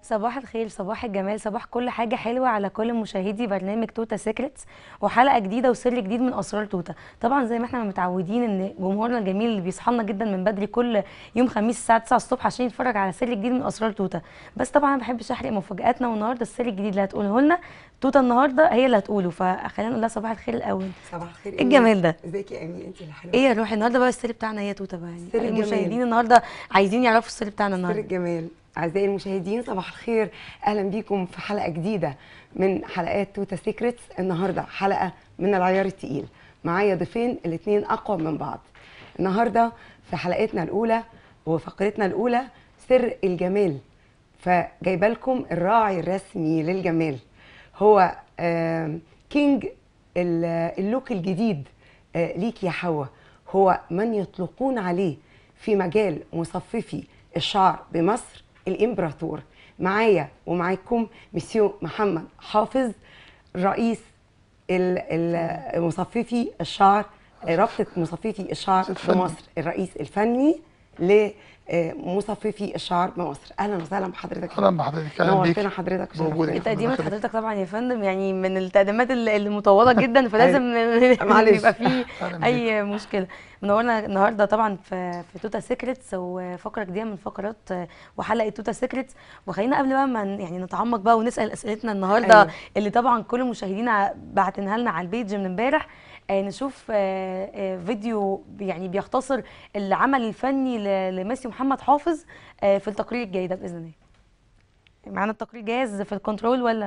صباح الخير صباح الجمال صباح كل حاجة حلوة على كل مشاهدي برنامج توتا سيكريتس وحلقة جديدة وسر جديد من أسرار توتا طبعا زي ما احنا متعودين ان جمهورنا الجميل اللي بيصحى لنا جدا من بدري كل يوم خميس الساعة 9 الصبح عشان يتفرج على سر جديد من أسرار توتا بس طبعا ما بحبش أحرق مفاجآتنا والنهاردة السر الجديد اللي هتقوله لنا توتا النهاردة هي اللي هتقوله فخلينا نقول لها صباح الخير الأول صباح الخير إيه الجمال ده؟ ازيك يا امي انت اللي حلوه ايه يا روحي النهارده بقى السر بتاعنا هي توتا بقى يعني سر الجمال. المشاهدين النهارده عايزين يعرفوا السر بتاعنا سر النهارده الجمال اعزائي المشاهدين صباح الخير اهلا بيكم في حلقه جديده من حلقات توتا سيكريتس النهارده حلقه من العيار التقيل معايا ضيفين الاثنين اقوى من بعض النهارده في حلقتنا الاولى وفقرتنا الاولى سر الجمال فجايبه لكم الراعي الرسمي للجمال هو آم، كينج ال- اللوك الجديد آه، ليك يا حوا هو من يطلقون عليه في مجال مصففي الشعر بمصر الامبراطور معايا ومعاكم مسيو محمد حافظ رئيس ال- ال- مصففي الشعر رابطه مصففي الشعر الفني. بمصر الرئيس الفني لمصففي الشعر بمصر اهلا وسهلا بحضرتك اهلا بحضرتك اهلا بيك نورتنا حضرتك بوجودك. وشرفتنا. تقديمات ربنا حضرتك طبعا يا فندم يعني من التقديمات ال- المطوله جدا فلازم معلش. يبقى فيه أهلا بيك. اي مشكله منورنا النهارده طبعا في في توتا سيكريتس وفقره جديده من فقرات وحلقه توتا سيكريتس وخلينا قبل بقى ما ن- يعني نتعمق بقى ونسال اسئلتنا النهارده أيوة. اللي طبعا كل مشاهدينا باعتينها لنا على البيج من امبارح آه، نشوف آه، آه، فيديو يعني بيختصر العمل الفني ل- لميسي محمد حافظ آه، في التقرير الجاي ده باذن الله معانا التقرير جاهز في الكنترول ولا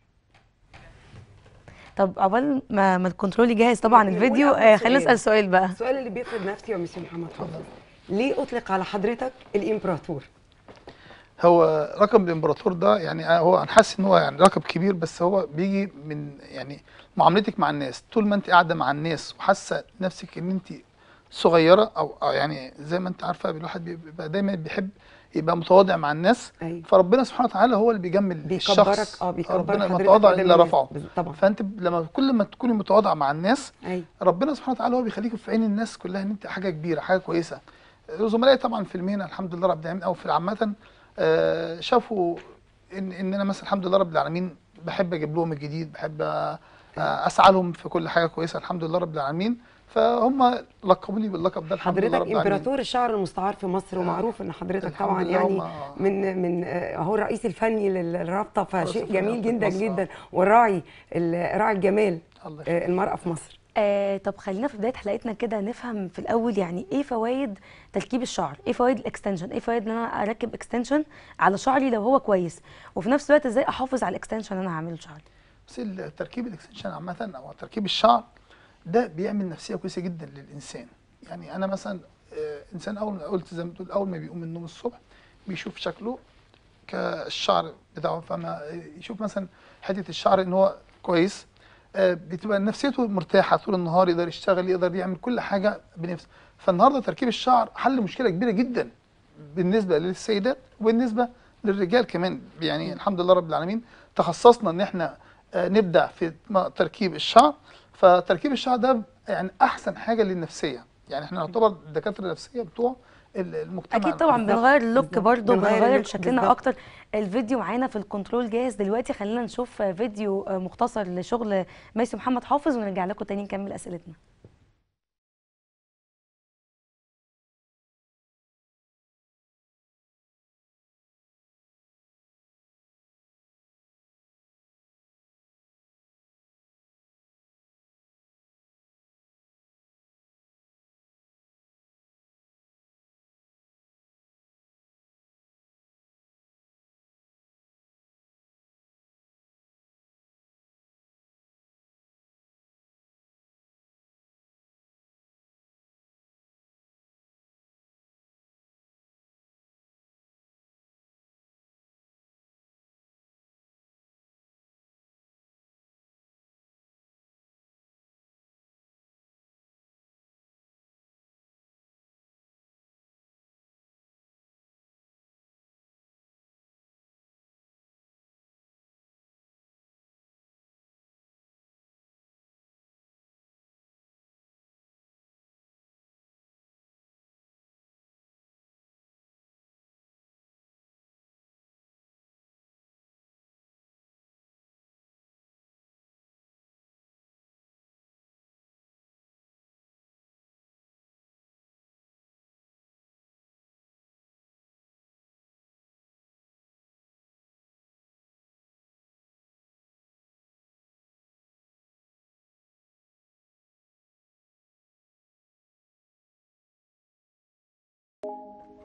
طب عقبال ما ما الكنترول يجهز طبعا نقول الفيديو أول آه، خلينا سؤال. نسال سؤال بقى السؤال اللي بيفرض نفسي يا مسيو محمد حافظ ليه اطلق على حضرتك الامبراطور هو رقم الامبراطور ده يعني هو انا حاسس ان هو يعني رقم كبير بس هو بيجي من يعني معاملتك مع الناس طول ما انت قاعده مع الناس وحاسه نفسك ان انت صغيره او أو يعني زي ما انت عارفه الواحد بيبقى دايما بيحب يبقى متواضع مع الناس أيوة. فربنا سبحانه وتعالى هو اللي بيجمل بيكبرك الشخص اه بيكبر ربنا حضرتك متواضع قدام الا الناس. رفعه بز- طبعا فانت لما كل ما تكوني متواضعه مع الناس ايوه ربنا سبحانه وتعالى هو بيخليك في عين الناس كلها ان انت حاجه كبيره حاجه كويسه زملائي طبعا في المهنه الحمد لله رب العالمين او في عامه آه، شافوا ان ان انا مثلا الحمد لله رب العالمين بحب اجيب لهم الجديد بحب آه، اسعى لهم في كل حاجه كويسه الحمد لله رب العالمين فهم لقبوني باللقب ده الحمد لله حضرتك رب العالمين امبراطور الشعر المستعار في مصر ومعروف ان حضرتك الحمد طبعا لله يعني هم- من من آه، هو الرئيس الفني لل- للرابطه فشيء رئيس جميل رابطة جدا مصر. جدا والراعي ال- راعي الجمال الله آه، المراه في مصر آه طب خلينا في بدايه حلقتنا كده نفهم في الاول يعني ايه فوائد تركيب الشعر ايه فوائد الاكستنشن ايه فوائد ان انا اركب اكستنشن على شعري لو هو كويس وفي نفس الوقت ازاي احافظ على الاكستنشن اللي انا هعمله لشعري بس التركيب الاكستنشن عامة أو تركيب الشعر ده بيعمل نفسية كويسة جدا للإنسان يعني أنا مثلا آه، إنسان أول ما قلت زي ما بتقول أول ما بيقوم من النوم الصبح بيشوف شكله كالشعر بتاعه فما يشوف مثلا حتة الشعر إن هو كويس آه، بتبقى نفسيته مرتاحة طول النهار يقدر يشتغل يقدر يعمل كل حاجة بنفسه فالنهارده تركيب الشعر حل مشكلة كبيرة جدا بالنسبة للسيدات وبالنسبة للرجال كمان يعني الحمد لله رب العالمين تخصصنا ان احنا آه، نبدع في م- تركيب الشعر فتركيب الشعر ده يعني احسن حاجة للنفسية يعني احنا نعتبر الدكاترة النفسية بتوع ال- المجتمع اكيد طبعا بالظبط، بنغير اللوك بالظبط. برضه بنغير بنغير اللوك شكلنا بالظبط. اكتر الفيديو معانا في الكنترول جاهز دلوقتي خلينا نشوف فيديو آه، مختصر لشغل ميسي محمد حافظ ونرجع لكم تاني نكمل اسئلتنا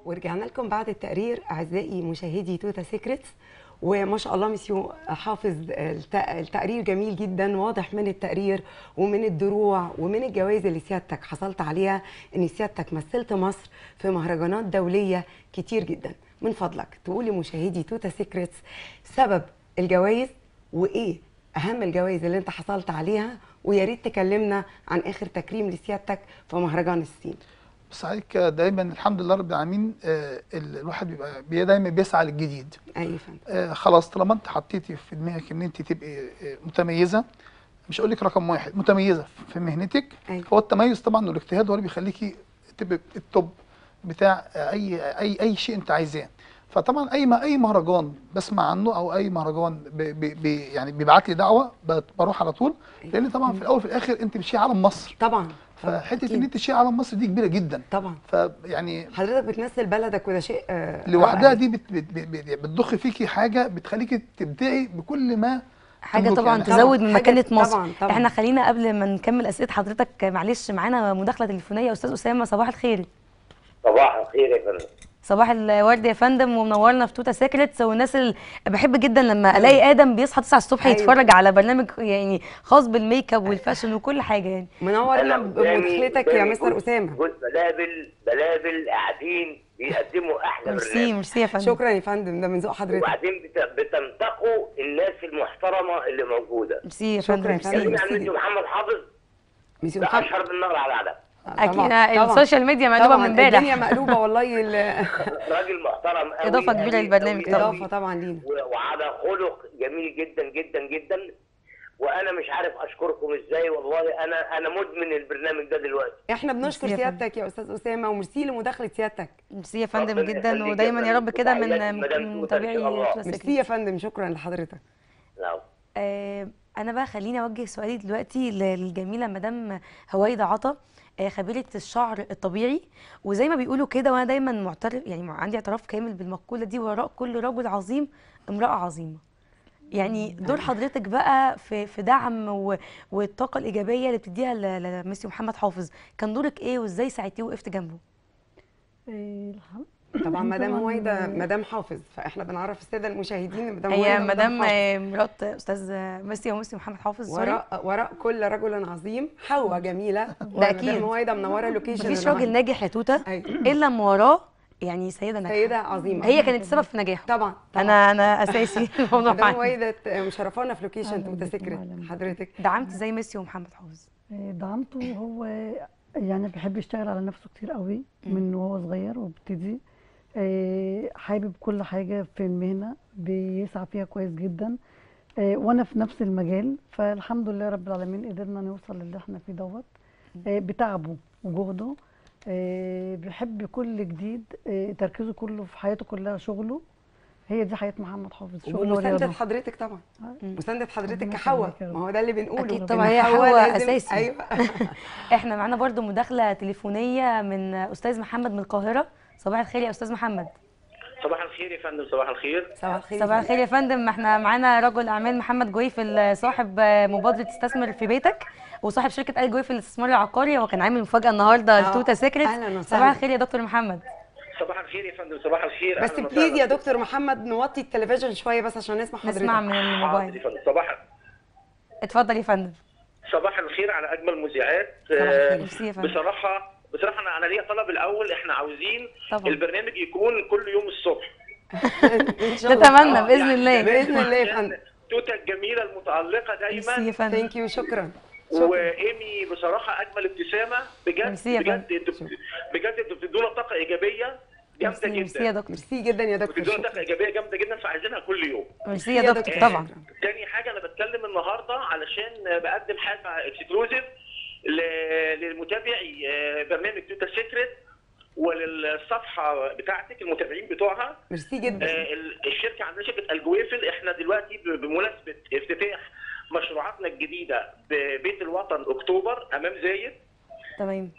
ورجعنا لكم بعد التقرير اعزائي مشاهدي توتا سيكريتس وما شاء الله مسيو حافظ الت- التقرير جميل جدا واضح من التقرير ومن الدروع ومن الجوائز اللي سيادتك حصلت عليها ان سيادتك مثلت مصر في مهرجانات دوليه كتير جدا من فضلك تقولي مشاهدي توتا سيكريتس سبب الجوائز وايه اهم الجوائز اللي انت حصلت عليها ويا ريت تكلمنا عن اخر تكريم لسيادتك في مهرجان الصين بس عليك دايما الحمد لله رب العالمين آه، ال- الواحد بيبقى بي- دايما بيسعى للجديد ايوه يا فندم آه، خلاص طالما انت حطيتي في دماغك ان انت تبقي آه، متميزه مش هقول لك رقم واحد متميزه في مهنتك أيوة. هو التميز طبعا والاجتهاد هو اللي بيخليكي تبقي التوب بتاع آه، اي اي اي شيء انت عايزاه فطبعا اي ما اي مهرجان بسمع عنه او اي مهرجان بي بي بي يعني بيبعت لي دعوه بت- بروح على طول لان طبعا في الاول وفي الاخر انت بتشيل علم مصر طبعا طبعاً، فحته أكيد. ان انت تشيل علم مصر دي كبيره جدا طبعا فيعني حضرتك بتمثل بلدك وده شيء آه، لوحدها رائع. دي بت بت بت بتضخ فيكي حاجه بتخليكي تبدعي بكل ما حاجه تملك طبعا يعني. تزود من حاجة- مكانه مصر طبعاً، طبعاً. احنا خلينا قبل ما نكمل اسئله حضرتك معلش معانا مداخله تليفونيه استاذ اسامه صباح الخير صباح الخير يا فندم صباح الورد يا فندم ومنورنا في توتا سيكريتس والناس اللي بحب جدا لما الاقي ادم بيصحى 9 الصبح أيوة. يتفرج على برنامج يعني خاص بالميك اب والفاشن وكل حاجه يعني منورنا أنا قدامي- بمداخلتك يا قدامي مستر جزء- اسامه جزء بلابل بلابل قاعدين بيقدموا احلى ميرسي برنامج ميرسي يا فندم شكرا يا فندم ده من ذوق حضرتك وبعدين بت- بتنتقوا الناس المحترمه اللي موجوده ميرسي يا شكراً فندم يا ميرسي فندم. كلمة عن ميسي محمد حافظ ميسيو ده محمد اشهر بالنار على العالم اكيد طبعاً، طبعاً. السوشيال ميديا مقلوبه طبعا من الدنيا امبارح مقلوبه والله ال- راجل محترم قوي إضافة كبيرة قوي للبرنامج قوي طبعاً. قوي. اضافه طبعا لينا و- وعلى خلق جميل جدا جدا جدا وانا مش عارف اشكركم ازاي والله انا انا مدمن البرنامج ده دلوقتي احنا بنشكر ميرسي يا فندم. سيادتك يا استاذ اسامه وميرسي لمداخله سيادتك ميرسي يا فندم ربنا جدا يخليك ودايما يا يا رب فندم. كده وتحياتي من لمدام من توتا إن متابعي شاء الله. توتا ميرسي سيكريتس. يا فندم شكرا لحضرتك نعم آه، انا بقى خليني اوجه سؤالي دلوقتي للجميله مدام هويدا عطا آه، خبيره الشعر الطبيعي وزي ما بيقولوا كده وانا دايما معترف يعني عندي اعتراف كامل بالمقوله دي وراء كل رجل عظيم امراه عظيمه يعني دور حضرتك بقى في في دعم و- والطاقه الايجابيه اللي بتديها ل- لميسي محمد حافظ كان دورك ايه وازاي ساعدتيه وقفت جنبه إيه، الحمد طبعا مدام طبعاً، هويدا آه، مدام حافظ فاحنا بنعرف الساده المشاهدين إن مدام هي هويدا مدام حافظ. آه، مرات استاذ ميسي وميسي محمد حافظ سوري وراء وراء كل رجل عظيم حواء جميله ده أكيد. مدام هويدا منوره اللوكيشن مفيش راجل النهاردة. ناجح يا توته أيوة. الا لما وراه يعني سيده ناجحه سيده عظيمه هي كانت السبب في نجاحه طبعا طبعا انا انا اساسي في الموضوع مدام معايا هويدا مشرفانا في لوكيشن أهلاً توتا بكم، سيكريت أهلاً بكم. حضرتك دعمت زي ميسي ومحمد حافظ إيه، دعمته هو يعني بيحب يشتغل على نفسه كتير قوي من وهو صغير وابتدي إيه، حابب كل حاجة في المهنة بيسعى فيها كويس جدا إيه، وانا في نفس المجال فالحمد لله رب العالمين قدرنا نوصل للي احنا فيه دوت إيه، بتعبه وجهده إيه، بيحب كل جديد إيه، تركيزه كله في حياته كلها شغله هي دي حياة محمد حافظ شغل ومساندة ورياضة حضرتك طبعا مساندة حضرتك ربنا كحواء يخليك يا رب. ما هو ده اللي بنقوله أكيد إن طبعاً، هي حواء حواء لازم- أساسي. ايوه احنا معانا برضو مداخله تليفونيه من استاذ محمد من القاهره صباح الخير يا استاذ محمد صباح الخير يا فندم صباح الخير صباح الخير صباح الخير يا فندم احنا معانا رجل اعمال محمد جويفل صاحب مبادره استثمر في بيتك وصاحب شركه ال جويفل للاستثمار العقاري هو كان عامل مفاجاه النهارده آه، لتوتا سيكريت أهلاً وسهلاً. صباح الخير يا دكتور محمد صباح الخير يا فندم صباح الخير بس أهلاً بليز وسهلاً. يا دكتور محمد نوطي التلفزيون شويه بس عشان نسمع حضرتك نسمع من حاضر يا الموبايل فندم صباح اتفضل يا فندم صباح الخير على اجمل مذيعات صباح آه، الخير. ميرسي يا فندم. بصراحه بصراحه انا انا ليا طلب الاول احنا عاوزين طبعاً. البرنامج يكون كل يوم الصبح ان شاء الله نتمنى آه، باذن يعني الله باذن الله يا عشان فندم توتا الجميله المتالقه ميرسي يا دايما فندم ثانك يو شكرا شكرا وايمي بصراحه اجمل ابتسامه بجد ميرسي يا بجد انتوا بجد انتوا بتدونا طاقه ايجابيه جامده ميرسي ميرسي يا جدا دكتور ميرسي جدا يا دكتور بتدونا شكرا طاقه ايجابيه جامده جدا فعايزينها كل يوم ميرسي يا يا دكتور دكتور. طبعا تاني حاجه انا بتكلم النهارده علشان بقدم حاجه اكسكلوزيف للمتابعي آه، برنامج توتا سيكريت وللصفحه بتاعتك المتابعين بتوعها ميرسي جدا آه، ال- الشركه عندنا شركه الجويفل احنا دلوقتي ب- بمناسبه افتتاح مشروعاتنا الجديده ببيت الوطن اكتوبر امام زايد تمام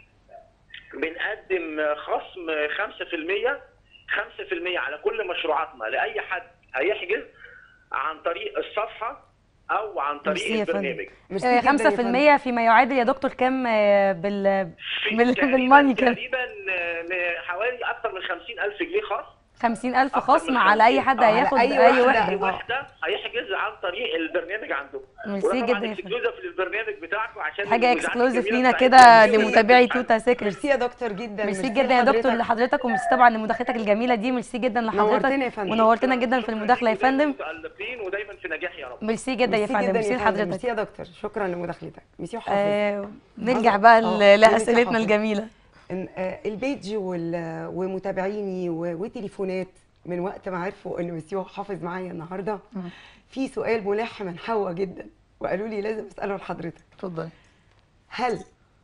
بنقدم خصم 5% 5% على كل مشروعاتنا لاي حد هيحجز عن طريق الصفحه او عن طريق ميرسي يا فندم. البرنامج ميرسي آه، جداً يا 5% فندم. فيما يعادل يا دكتور كام آه، بال في بال- تقريباً- بالماني كام تقريبا آه، م- حوالي اكثر من 50000 جنيه خاص 50000 أكتر من خصم على اي 50. حد آه، على هياخد أي اي واحدة. اي واحده واحده هيحجز عن طريق البرنامج عندكم ميرسي وده جدا طبعا يا فندم. اكسكلوزيف للبرنامج بتاعكم عشان حاجه المذيعات اكسكلوزيف الجميلة لينا بتاعتنا. كده لمتابعي توتا سيكريت ميرسي يا دكتور جدا ميرسي جدا يا دكتور لحضرتك. لحضرتك وميرسي طبعا لمداخلتك الجميله دي ميرسي جدا نورتنا يا لحضرتك فندم. ونورتنا جدا في المداخله يا ودايماً فندم متألقين ودايما في نجاح يا رب ميرسي جدا يا ميرسي فندم جدا ميرسي يا فندم. ميرسي لحضرتك يا دكتور شكرا لمداخلتك ميرسي وحافظ آه نرجع حافظ. بقى آه، ل- ميرسي لاسئلتنا حافظ. الجميله إن آه، البيج وال- ومتابعيني و- وتليفونات من وقت ما عرفوا ان مسيو حافظ معايا النهارده في سؤال ملح من حوا جدا وقالوا لي لازم اساله لحضرتك اتفضلي هل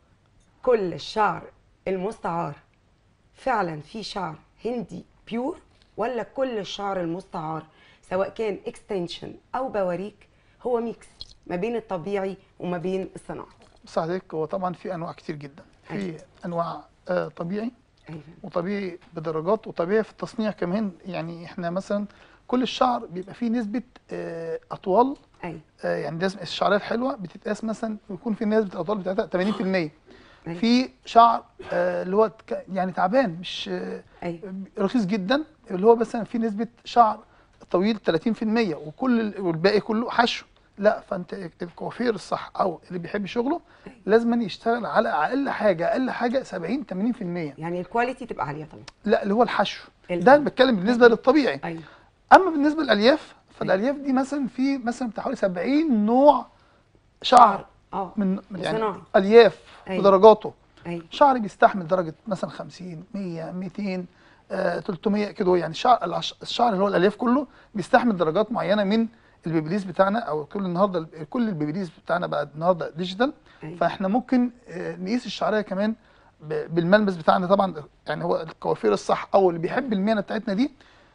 كل الشعر المستعار فعلا في شعر هندي بيور ولا كل الشعر المستعار سواء كان اكستنشن او بواريك هو ميكس ما بين الطبيعي وما بين الصناعي بس حضرتك هو طبعا في انواع كتير جدا في أيوة. انواع آه طبيعي ايوه وطبيعي بدرجات وطبيعي في التصنيع كمان يعني احنا مثلا كل الشعر بيبقى فيه نسبه آه اطوال ايوه آه يعني لازم الشعريه الحلوه بتتقاس مثلا يكون في نسبه الاطوال بتاعتها 80% أيوة. في شعر آه اللي هو ك- يعني تعبان مش آه ايوه رخيص جدا اللي هو مثلا في نسبه شعر طويل 30% وكل ال- والباقي كله حشو لا فانت الكوافير الصح او اللي بيحب شغله لازم يشتغل على اقل حاجه اقل حاجه 70 80% يعني الكواليتي تبقى عاليه طبعا لا اللي هو الحشو ال- ده بتكلم بالنسبه للطبيعي ايوه اما بالنسبه للالياف فالالياف دي مثلا في مثلا بتاع حوالي 70 نوع شعر اه من من يعني صناعي. الياف أيوة. بدرجاته ايوه شعر بيستحمل درجه مثلا 50 100 200 آه 300 كده يعني الشعر العش- الشعر اللي هو الالياف كله بيستحمل درجات معينه من البيبليس بتاعنا او كل النهارده ال- كل البيبليس بتاعنا بقى النهارده ديجيتال أيوة. فاحنا ممكن آه نقيس الشعريه كمان ب- بالملمس بتاعنا طبعا يعني هو الكوافير الصح او اللي بيحب المهنه بتاعتنا دي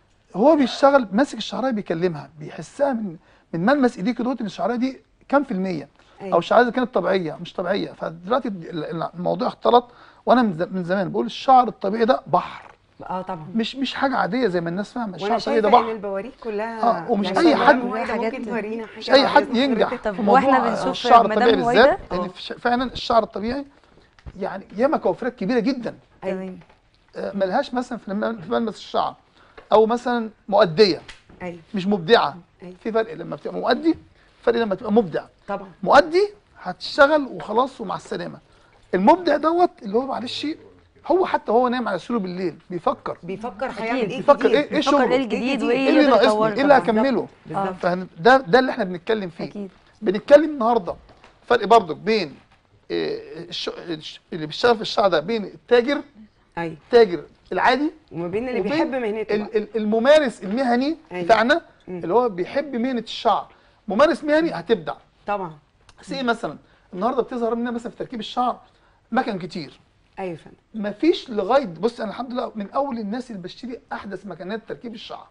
هو بيشتغل ماسك الشعريه بيكلمها بيحسها من من ملمس ايديه كده ان الشعريه دي كام في الميه أيوة. او الشعريه دي كانت طبيعيه مش طبيعيه فدلوقتي ال- ال- الموضوع اختلط وانا من ز- من زمان بقول الشعر الطبيعي ده بحر اه طبعا مش مش حاجه عاديه زي ما الناس فاهمه الشعر وانا الطبيعي ده شايفه ان بحر البواريك كلها آه، ومش يعني أي شغلها حد- مميزة. حاجات ممكن تورينا حاجه مش اي بعد حد إذن ينجح حضرتك؟ طب في موضوع وإحنا آه، بنشوف الشعر مدام الطبيعي بالذات هويدا؟ لان آه. فش- فعلا الشعر الطبيعي يعني ياما كوافيرات كبيره جدا تمام آه، ملهاش مثلا في الم- في ملمس الشعر او مثلا مؤديه ايوه مش مبدعه أيوة. في فرق لما بتبقى مؤدي فرق لما تبقى مبدع طبعا مؤدي هتشتغل وخلاص ومع السلامه المبدع دوت اللي هو معلش هو حتى هو نايم على سريره بالليل بيفكر بيفكر أكيد. هيعمل ايه بيفكر جديد. ايه ايه بيفكر شغله ايه الجديد وايه ايه اللي يقدر ناقصني يطوره ايه اللي طبعاً. هكمله بالظبط فهن- ده ده اللي احنا بنتكلم فيه اكيد بنتكلم النهارده فرق برضك بين إيه، الش- الش- اللي بيشتغل في الشعر ده بين التاجر ايوه التاجر العادي وما بين اللي وبين بيحب مهنته بقى. ال- ال- الممارس المهني أيوة. بتاعنا مم. اللي هو بيحب مهنه الشعر ممارس مهني هتبدع طبعا سي مثلا النهارده بتظهر لنا مثلا في تركيب الشعر مكن كتير ايوه يا فندم مفيش لغايه بص انا الحمد لله من اول الناس اللي بشتري احدث مكنات تركيب الشعر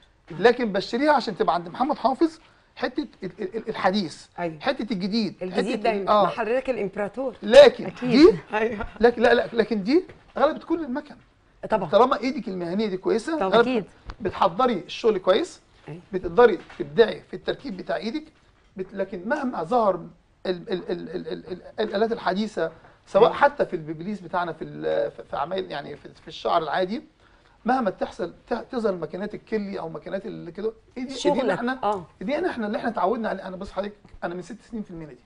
لكن بشتريها عشان تبقى عند محمد حافظ حته ال- ال- الحديث أيوة. حته الجديد الجديد حتة ده ال- مع اه حضرتك الامبراطور لكن أكيد. دي ايوه لكن لا لا لكن دي غلبت كل المكن طبعا طالما ايدك المهنيه دي كويسه طبعا. غلبت- أكيد. بتحضري الشغل كويس أيوة. بتقدري تبدعي في التركيب بتاع ايدك بت... لكن مهما ظهر ال... ال... ال... ال... ال... ال... الالات الحديثه سواء أيوة. حتى في البيبليس بتاعنا في ال... في- في عمايل يعني في, في الشعر العادي مهما تحصل ت- تظهر ماكينات الكلي او ماكينات اللي كده إيه دي إيه دي شغلك اللي احنا اه دي احنا اللي احنا اتعودنا عليه انا بص حضرتك انا من ست سنين في المهنه دي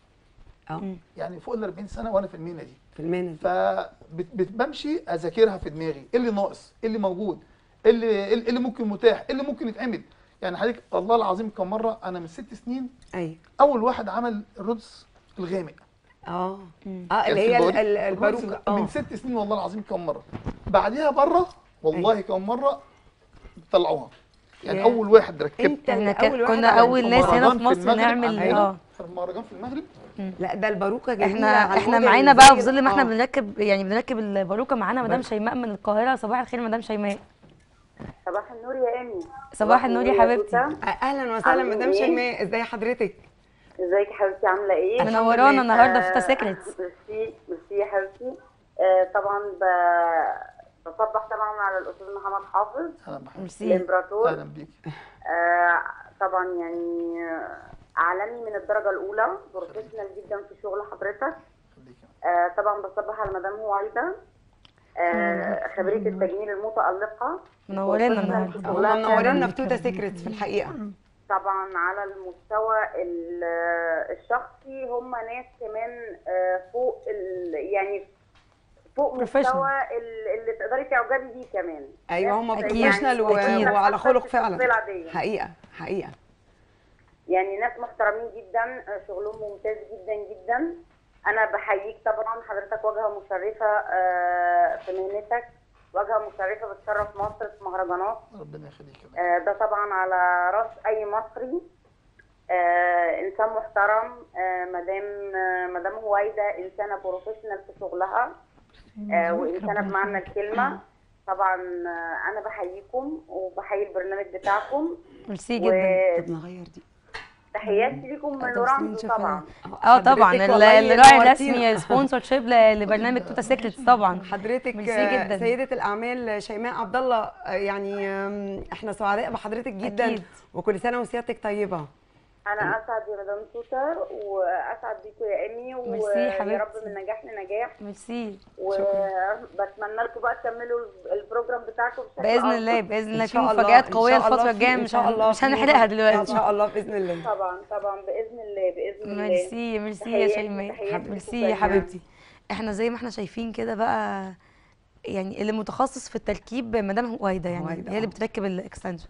اه يعني فوق ال 40 سنه وانا في المهنه دي في المهنه دي فبمشي اذاكرها في دماغي ايه اللي ناقص ايه اللي موجود ايه اللي ايه اللي ممكن متاح ايه اللي ممكن يتعمل يعني حضرتك والله العظيم كم مره انا من ست سنين ايوه اول واحد عمل الرز الغامق اه مم. اه اللي يعني هي في ال- ال- الرز الباروكه من اه ست سنين والله العظيم كم مره بعديها بره والله كم مره طلعوها يعني ياه. اول واحد ركبت انت احنا اللي كان- اول واحد كنا عملته. أول ناس هنا مهرجان في مصر المغرب نعمل- عندنا، آه. في مهرجان في المغرب لا ده الباروكه جميله احنا على احنا الموديل معانا اللي بقى زي في ظل ما احنا آه. بنركب يعني بنركب الباروكه معانا مدام شيماء من القاهره صباح الخير مدام شيماء صباح النور يا امي صباح النور يا حبيبتي. توتة. اهلا وسهلا عاملين مدام إيه؟ شيماء ازي حضرتك ازيك يا حبيبتي عامله ايه الحمد منورانا لله. النهارده في آه، توتا سيكريتس ميرسي ميرسي يا حبيبتي آه، طبعا ب- بصبح طبعا على الاستاذ محمد حافظ اهلا بحضرتك ميرسي الامبراطور اهلا بيك آه، طبعا يعني آه، عالمي من الدرجه الاولى بروفيشنال جدا في شغل حضرتك خليك آه طبعا بصبح على مدام هويدا آه خبيره التجميل المتالقه منورنا وبروفيشنال النهارده في هم شغلها منورنا فعلاً. في توتا سيكريتس في الحقيقه طبعا على المستوى ال- الشخصي هم ناس كمان آه، فوق ال- يعني فوق Professional. مستوى ال- اللي تقدري تعجبي بيه كمان ايوه هم أكيد. بروفيشنال و- أكيد. وعلى خلق الشخصية فعلا العادية. حقيقه حقيقه يعني ناس محترمين جدا آه، شغلهم ممتاز جدا جدا انا بحييك طبعا حضرتك واجهه مشرفه آه، في مهنتك واجهه مشرفه بتشرف مصر في مهرجانات ربنا يخليك يا بنت. آه، ده طبعا على راس اي مصري آه، انسان محترم آه، مدام آه، مدام هويدا انسانه بروفيشنال في شغلها آه، وانسانه بمعنى الكلمه طبعا آه، انا بحييكم وبحيي البرنامج بتاعكم ميرسي جدا طب نغير دي وتحياتي ليكم من طب لورانزو نشوفها. طبعا اه طبعا حضرتك ال- والله الراعي نورتينا. الرسمي سبونسر شيب لبرنامج توتا سيكريتس طبعا حضرتك ميرسي آه، جدا. سيدة الأعمال شيماء عبد الله آه، يعني آم، احنا سعداء بحضرتك جدا أكيد. وكل سنة وسيادتك طيبة انا اسعد يا مدام توتا واسعد بيكم يا امي ميرسي ويا حبيبتي. رب من نجاح لنجاح ميرسي وبتمنى لكم بقى تكملوا البروجرام بتاعكم بشكل باذن أفضل. الله باذن الله إن في شاء الله، مفاجآت إن قويه شاء الله الفتره في- الجايه إن مش شاء هن- الله مش في هنحرقها إن دلوقتي شاء الله بإذن الله طبعا طبعا باذن الله باذن الله ميرسي ميرسي يا تحياتي- شيماء تحياتي ميرسي لكم يا جميعاً. حبيبتي احنا زي ما احنا شايفين كده بقى يعني اللي متخصص في التركيب مدام هويدا يعني هويدا، هي اللي آه. بتركب الاكستنشن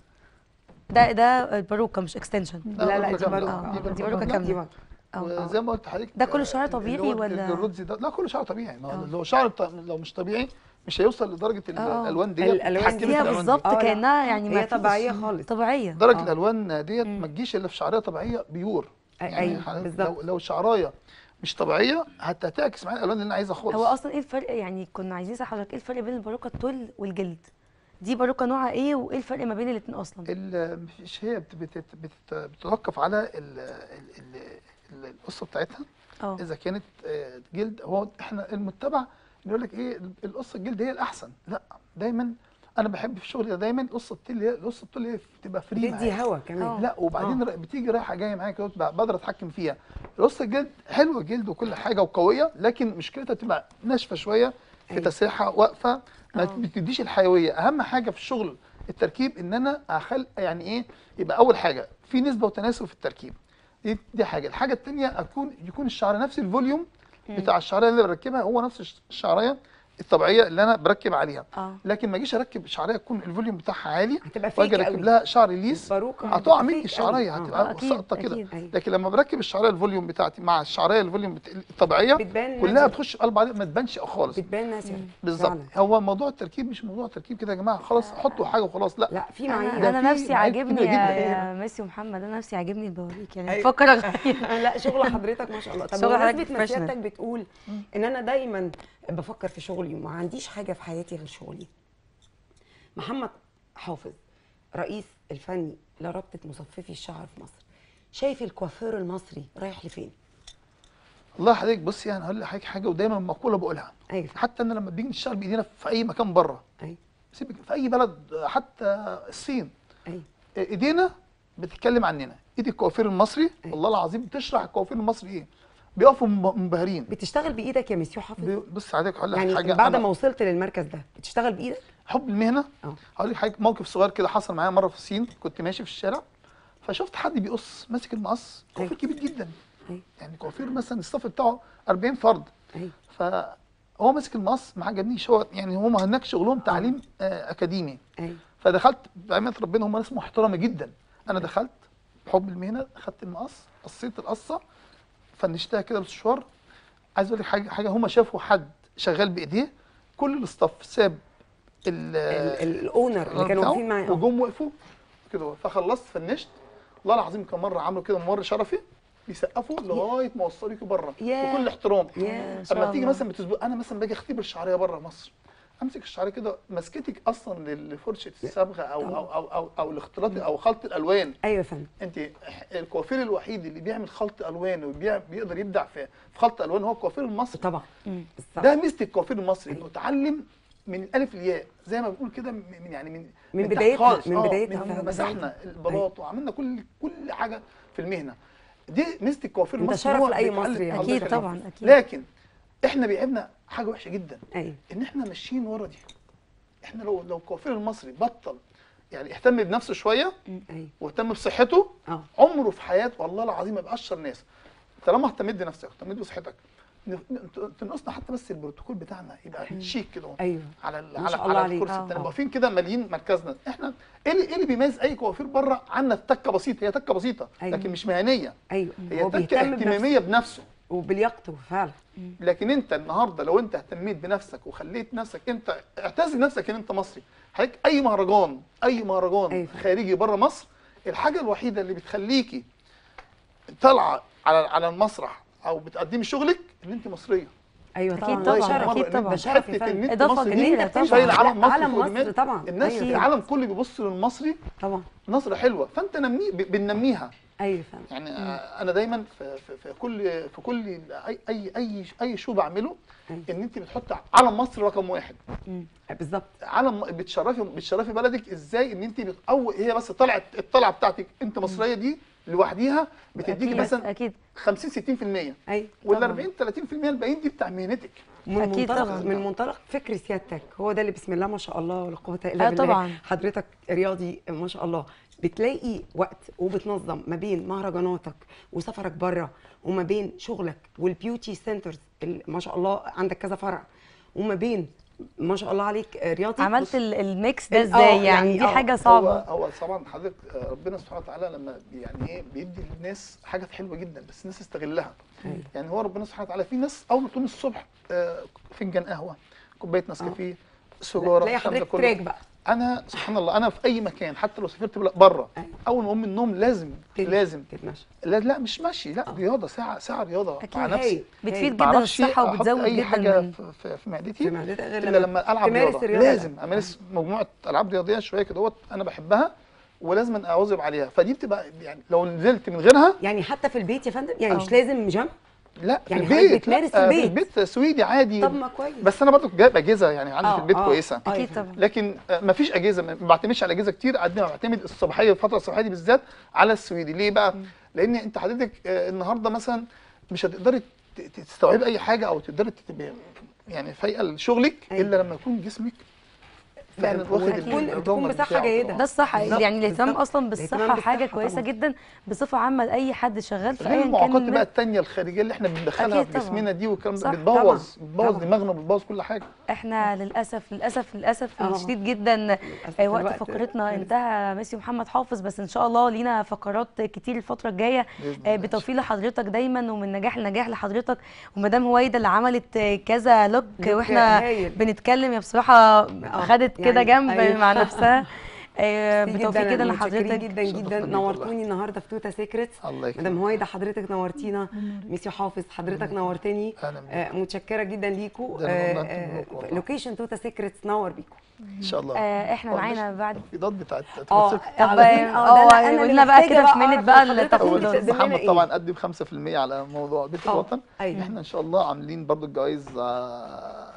ده ده الباروكه مش اكستنشن لا لا دي كاملة. باروكة آه، آه، دي باروكة دي كاملة. باروكة. اه وزي ما قلت لحضرتك ده كله آه، شعر اللي طبيعي هو ولا؟ الرودز ده لا كله شعر طبيعي ما هو لو شعر ط- لو مش طبيعي مش هيوصل لدرجه ال- آه. الالوان دي الألوان تتحكمي في فيها الألوان دي. بالظبط آه، لا. كانها يعني ما هي فيش- طبيعية خالص طبيعيه درجه آه. الالوان ديت مم. ما تجيش الا في شعريه طبيعيه بيور أي- يعني أيوة، حضرتك بالظبط. لو لو شعرايه مش طبيعيه هت- هتعكس معايا الالوان اللي انا عايزها خالص هو اصلا ايه الفرق يعني كنا عايزين نسال حضرتك ايه الفرق بين الباروكه التل والجلد دي باروكه نوعها ايه وايه الفرق ما بين الاثنين اصلا ال- مش هي بت- بت- بت- بتتوقف على ال- ال- ال- ال- القصه بتاعتها اه اذا كانت آه، جلد هو احنا المتبع بيقول لك ايه القصه الجلد هي الاحسن لا دايما انا بحب في الشغل ده دايما القصه التل هي القصه التل هي بتبقى فري بتدي معايا. هوا كمان آه. لا وبعدين ر- بتيجي رايحه جايه معايا كده بقى بقدر اتحكم فيها القصه الجلد حلوه جلد وكل حاجه وقويه لكن مشكلتها تبقى ناشفه شويه في أيوة. تسريحها واقفه ما آه. بتديش الحيويه اهم حاجه في الشغل التركيب ان انا اخل يعني ايه يبقى اول حاجه في نسبه وتناسب في التركيب دي دي حاجه الحاجه الثانيه اكون يكون الشعر نفس الفوليوم بتاع الشعريه اللي بركبها هو نفس الش- الشعريه الطبيعيه اللي انا بركب عليها اه لكن ما اجيش اركب شعريه يكون الفوليوم بتاعها عالي هتبقى واجي فيك اركب قوي. لها شعر ليس باروكة هتقع هتبقى مني فيك الشعريه قوي. آه. هتبقى أكيد، ساقطه كده أكيد. أيوة. لكن لما بركب الشعريه الفوليوم بتاعتي مع الشعريه الفوليوم بت- الطبيعيه بتبان كلها نازلة. بتخش في قلب بعض ما تبانش خالص بتبان ناسية بالظبط فعلا. هو موضوع التركيب مش موضوع تركيب كده يا جماعه خلاص حطوا حاجه وخلاص لا لا في انا معايير ده انا في نفسي معايير عاجبني كتيرة يا, جدا. يا ميسي ومحمد انا نفسي عاجبني البواريك يعني أيوة. بفكر اغير لا شغل حضرتك ما شاء الله طب شغل حضرتك بمناسبة ما professional. سيادتك بتقول ان انا دايما بفكر في شغلي وما عنديش حاجة في حياتي غير شغلي محمد حافظ رئيس الفني لرابطة مصففي الشعر في مصر شايف الكوافير المصري رايح لفين؟ والله حضرتك بصي انا هقول لحضرتك حاجه ودايما مقوله بقولها ايوه حتى ان لما بنيجي نشتغل بايدينا في اي مكان بره ايوه سيبك في اي بلد حتى الصين ايوه ايدينا بتتكلم عننا ايد الكوافير المصري أيوة. والله العظيم بتشرح الكوافير المصري ايه بيقفوا منب- منبهرين بتشتغل بايدك يا مسيو حافظ بي- بص حضرتك هقول لك يعني حاجه بعد أنا ما وصلت للمركز ده بتشتغل بايدك؟ حب المهنه اه هقول لك حاجه موقف صغير كده حصل معايا مره في الصين كنت ماشي في الشارع فشفت حد بيقص ماسك المقص كوافير أيوة. كبير جدا ايوه يعني كوافير مثلا الصف بتاعه 40 فرد ايوه فهو ماسك المقص ما عجبنيش هو يعني هم هناك شغلهم تعليم آه اكاديمي ايوه فدخلت بأمانة ربنا هم ناس محترمة جدا أنا دخلت بحب المهنة أخدت المقص قصيت القصة فنشتها كده بالشوار عايز أقول لك حاجة حاجة هم شافوا حد شغال بإيديه كل الاستاف ساب ال- ال- الاونر اللي كانوا بتاعه واقفين معاه آه. وجم وقفوا كده فخلصت فنشت والله العظيم كان مرة عملوا كده ممر شرفي بيسقفوا لغاية ما وصلوكي بره ياه. بكل احترام ياه. ما شاء اما تيجي الله. مثلا بتسبق انا مثلا باجي اختبر الشعريه بره مصر امسك الشعريه كده مسكتك اصلا لفرشه الصبغه او او او او, أو الاختلاط او خلط الالوان ايوه يا فندم انت الكوافير الوحيد اللي بيعمل خلط الوان وبيقدر يبدع في في خلط الالوان هو الكوافير المصري طبعا مم. بالظبط. ده ميزه الكوافير المصري انه اتعلم من الالف للياء زي ما بنقول كده من من- يعني من من تحت بدايتها- خالص. من آه، بدايتها من فعلا. مسحنا البلاط وعملنا كل كل حاجه في المهنه دي ميزه الكوافير انت المصري شرف هو لأي بيتعلم- مصري. الله اكيد يخليك. طبعا اكيد لكن احنا بيعبنا حاجه وحشه جدا ايوه ان احنا ماشيين ورا دي احنا لو لو الكوافير المصري بطل يعني اهتم بنفسه شويه ايوه واهتم بصحته اه عمره في حياته والله العظيم ما يبقى اشطر ناس طالما اهتميت بنفسك اهتميت بصحتك ن- ن- تنقصنا حتى بس البروتوكول بتاعنا يبقى شيك كده ايوه على ال- ما على شاء الله على عليك. الكرسي آه. التاني واقفين كده مالين مركزنا احنا ايه اللي ايه اللي بيميز اي كوافير بره عنا تكه بسيطه هي تكه بسيطه أيوة. لكن مش مهنيه ايوه هي هو تكه بيهتم بنفسه اهتماميه بنفسه وبلياقته فعلا لكن انت النهارده لو انت اهتميت بنفسك وخليت نفسك انت اعتز بنفسك ان انت مصري حضرتك اي مهرجان اي مهرجان أيوة. خارجي بره مصر الحاجه الوحيده اللي بتخليكي طالعه على على المسرح او بتقدمي شغلك ان انت مصريه ايوه أكيد طبعا طبعاً، ده شرف. أكيد طبعاً. ده شرف يا حته ان فندم. انت إضافة مصري كبيرة دي طبعاً. شايل لا، علم مصر علم فوق مصر دماغك. طبعاً. الناس أيوة. العالم كله بيبص للمصري طبعا نظره حلوه فانت نمي ب- بننميها ايوه فندم يعني آه، انا دايما في, في, في كل في كل اي اي اي اي شو بعمله أيوة. ان انت بتحط علم مصر رقم واحد بالظبط علم بتشرفي بتشرفي بلدك ازاي ان انت بتقوي هي بس طلعت الطلعه بتاعتك انت مصريه دي لوحديها بتديكي اكيد مثلا اكيد 50 60% ايوه وال طبعاً. 40 30% الباقيين دي بتاع مهنتك من أكيد منطلق طبعاً. من منطلق فكر سيادتك هو ده اللي بسم الله ما شاء الله ولا قوه الا آه بالله طبعاً. حضرتك رياضي ما شاء الله بتلاقي وقت وبتنظم ما بين مهرجاناتك وسفرك بره وما بين شغلك والبيوتي سنترز اللي ما شاء الله عندك كذا فرع وما بين ما شاء الله عليك آه، رياضي عملت بص، ال- الميكس ده ال- ازاي آه، يعني يعني دي آه، حاجه هو صعبه هو طبعا حضرتك آه، ربنا سبحانه وتعالى لما بي- يعني ايه بيدي للناس حاجات حلوه جدا بس الناس تستغلها أيوة. يعني هو ربنا سبحانه وتعالى في ناس اول ما تقوم الصبح آه، فنجان قهوه كوبايه نسكافيه سيجاره تلاقي الكلام ده حضرتك كله. تراك بقى انا سبحان الله انا في اي مكان حتى لو سافرت بره أيوة. اول ما اقوم من النوم لازم تمشي. لازم تتمشى لا لا مش ماشي لا آه. رياضه ساعه ساعه رياضه أكيد. مع نفسي هايل. بتفيد ما جدا اعرفش الصحه احط وبتزود اي جدا حاجه من في, في, في معدتي في معدتك غير الا لما العب تمارس رياضه الرياضة. لازم امارس مجموعه العاب رياضيه شويه كده دوت انا بحبها ولازم اواظب عليها فدي بتبقى يعني لو نزلت من غيرها يعني حتى في البيت يا فندم يعني آه. مش لازم جيم لا في يعني حضرتك البيت بتمارس في لا، البيت. في البيت سويدي عادي طب ما كويس بس انا برضو جايب اجهزه يعني عندي آه، في البيت آه. كويسه آه، اكيد يا طبعا لكن ما فيش اجهزه ما بعتمدش على اجهزه كتير قد ما بعتمد الصباحيه الفتره الصباحيه دي بالذات على السويدي ليه بقى لان انت حضرتك آه، النهارده مثلا مش هتقدري ت- ت- تستوعبي اي حاجه او تقدري تبقي يعني فايقه لشغلك أيوة. الا لما يكون جسمك فعلا واخد وتكون ال- تكون الرونق بصحه بتاعه جيده طبعاً. ده الصح بالظبط، يعني الاهتمام بالظبط. اصلا الاهتمام بالصحه حاجه بالصحة كويسه طبعاً. جدا بصفه عامه لاي حد شغال في غير ايا المعوقات كان بقى التانية الخارجية اللي احنا بندخلها أكيد في طبعاً. جسمنا دي والكلام ده صح، بتبوظ طبعاً، بتبوظ طبعاً. دماغنا وبتبوظ كل حاجة احنا للاسف للاسف للاسف آه. شديد جدا للأسف آه، وقت الوقت فقرتنا خلص. انتهى ميسي محمد حافظ بس ان شاء الله لينا فقرات كتير الفتره الجايه بإذن آه، الله. بتوفيق لحضرتك دايما ومن نجاح لنجاح لحضرتك ومدام هويدا اللي عملت آه، كذا لوك لوك واحنا هايل. بنتكلم يا بصراحه خدت كده يعني جنب أيوة. مع نفسها آه، ميرسي بتوفيق جدا جدا متشكرين لحضرتك جدا جدا شرفنا بيك نورتوني النهارده في توتا سيكريتس الله يكرمك مدام هويدا حضرتك نورتينا ميسي حافظ حضرتك نورتني أهلا بيك. آه متشكره جدا ليكوا ده أنا والله أنتم مبروك والله. لوكيشن توتا سيكريتس نور بيكم إن شاء الله آه، احنا والله معانا بعد التخفيضات بتاعت اه تفاصيل. طب على طول- اه ده أنا- أنا قلنا بقى محتاجة كده في أعرف منت بقى من حضرتك التفاصيل. أول تقدم لنا محمد إيه؟ طبعا قدم 5% على موضوع بيت آه، الوطن أيوة. احنا ان شاء الله عاملين برضو الجوائز آه،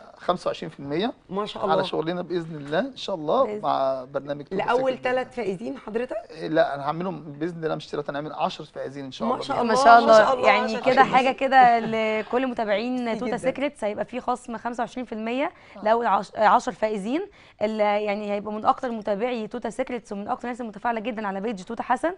25% ما شاء على الله شغلنا باذن الله ان شاء الله بإذن- مع برنامج توب لاول سيكريت. ثلاث فائزين حضرتك لا انا هعملهم باذن الله مش ثلاثه هنعمل 10 فائزين ان شاء ما الله شاء بإذن ما الله، شاء ما شاء الله الله، يعني عشان كده عشان حاجه كده لكل متابعين ميرسي توتا جدا. سيكريتس هيبقى فيه خصم 25% لاول 10 فائزين اللي يعني هيبقوا من اكتر متابعي توتا سيكريتس ومن اكتر الناس المتفاعله جدا على بيج توتا حسن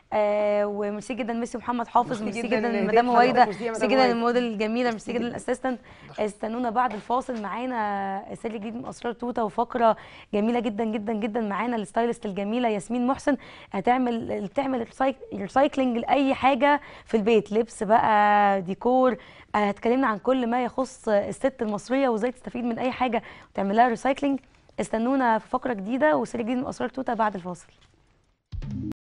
آه وميرسي جدا ميسي محمد حافظ ميرسي ميرسي جدا جدا لهدية مدام حضرتك، هويدا ميرسي يا ميرسي مدام جدا هويدا. الموديل الجميله ميرسي جدا جدا. الاسيستنت استنونا بعد الفاصل معانا سر جديد من اسرار توتا وفقره جميله جدا جدا جدا معانا الستايلست الجميله ياسمين محسن هتعمل بتعمل ريسايك- ريسايكلينج لاي حاجه في البيت لبس بقى ديكور آه، هتكلمنا عن كل ما يخص الست المصريه وازاي تستفيد من اي حاجه وتعمل لها ريسايكلينج استنونا في فقره جديده وسر جديد من اسرار توتا بعد الفاصل